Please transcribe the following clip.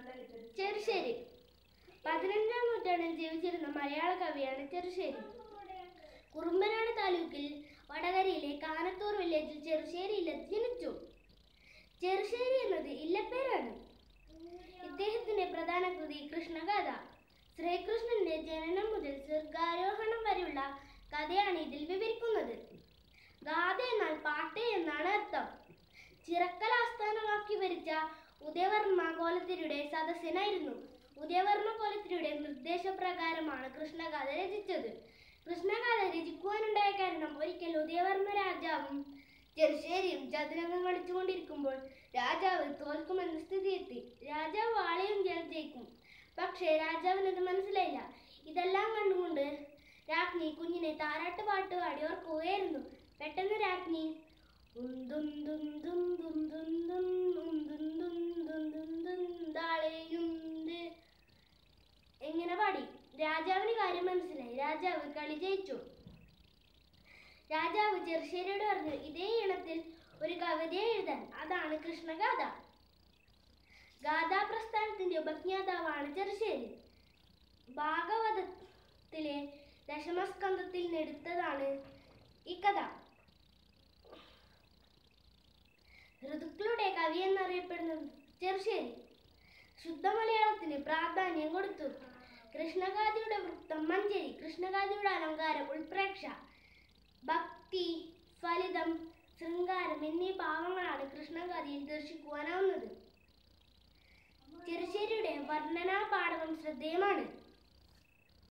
ചെറുശ്ശേരി പതിനഞ്ചാം നൂറ്റാണ്ടിൽ ജീവിച്ചിരുന്ന മലയാള കവിയാണ് ചെറുശ്ശേരി കുറുമ്പനാട് താലൂക്കിൽ വടകരയിലെ കാനത്തൂർ വില്ലേജിൽ ചെറുശ്ശേരി ഇല്ലത്ത് ജനിച്ചു ചെറുശ്ശേരി എന്നത് ഇല്ലപ്പേരാണ് ഇദ്ദേഹത്തിന്റെ പ്രധാന കൃതി കൃഷ്ണഗാഥ ശ്രീകൃഷ്ണന്റെ ജനനം മുതൽ സ്വർഗാരോഹണം വരെയുള്ള കഥയാണ് ഇതിൽ വിവരിക്കുന്നത് ഗാഥ എന്നാൽ പാട്ട് എന്നാണ് അർത്ഥം ചിറക്കൽ ആസ്ഥാനമാക്കി ഭരിച്ച ഉദയവർമ്മ കോലത്തിരിയുടെ സദസ്യനായിരുന്നു ഉദയവർമ്മ കോലത്തിരിയുടെ നിർദ്ദേശപ്രകാരമാണ് കൃഷ്ണഗാഥ രചിച്ചത് കൃഷ്ണഗാഥ രചിക്കുവാനുണ്ടായ കാരണം ഒരിക്കൽ ഉദയവർമ്മ രാജാവും ചെറുശ്ശേരിയും ചതുരംഗം കളിച്ചുകൊണ്ടിരിക്കുമ്പോൾ രാജാവ് തോൽക്കുമെന്ന സ്ഥിതിയെത്തി രാജാവ് ആളെയും ജയിക്കും പക്ഷേ രാജാവിനത് മനസ്സിലായില്ല ഇതെല്ലാം കണ്ടുകൊണ്ട് രാജ്ഞി കുഞ്ഞിനെ താരാട്ട് പാട്ട് പാടി ഓർക്കുകയായിരുന്നു പെട്ടെന്ന് രാജ്ഞി ഉന്തും ദും ദും ദും ദും ദും ഉം ദും ദും ദും ദും ദും ദാളേയുണ്ട് എങ്ങനെ പാടി രാജാവിന് കാര്യം മനസ്സിലായി രാജാവ് കളി ജയിച്ചു രാജാവ് ചെറുശ്ശേരിയോട് പറഞ്ഞു ഇതേ ഇണത്തിൽ ഒരു കവിത എഴുതാൻ അതാണ് കൃഷ്ണഗാഥ ഗാഥാപ്രസ്ഥാനത്തിന്റെ ഉപജ്ഞാതാവാണ് ചെറുശ്ശേരി ഭാഗവതത്തിലെ ദശമസ്കന്ധത്തിൽ നിന്നെടുത്തതാണ് ഈ കഥ ഋതുക്കളുടെ കവി എന്നറിയപ്പെടുന്നത് ചെറുശ്ശേരി ശുദ്ധ മലയാളത്തിന് പ്രാധാന്യം കൊടുത്തു കൃഷ്ണഗാഥയുടെ വൃത്തം മഞ്ചരി കൃഷ്ണഗാഥയുടെ അലങ്കാരം ഉൾപ്രേക്ഷ ഭക്തി ഫലിതം ശൃംഗാരം എന്നീ ഭാവങ്ങളാണ് കൃഷ്ണഗാഥയിൽ ദർശിക്കുവാനാവുന്നത് ചെറുശ്ശേരിയുടെ വർണ്ണനാ പാഠകം ശ്രദ്ധേയമാണ്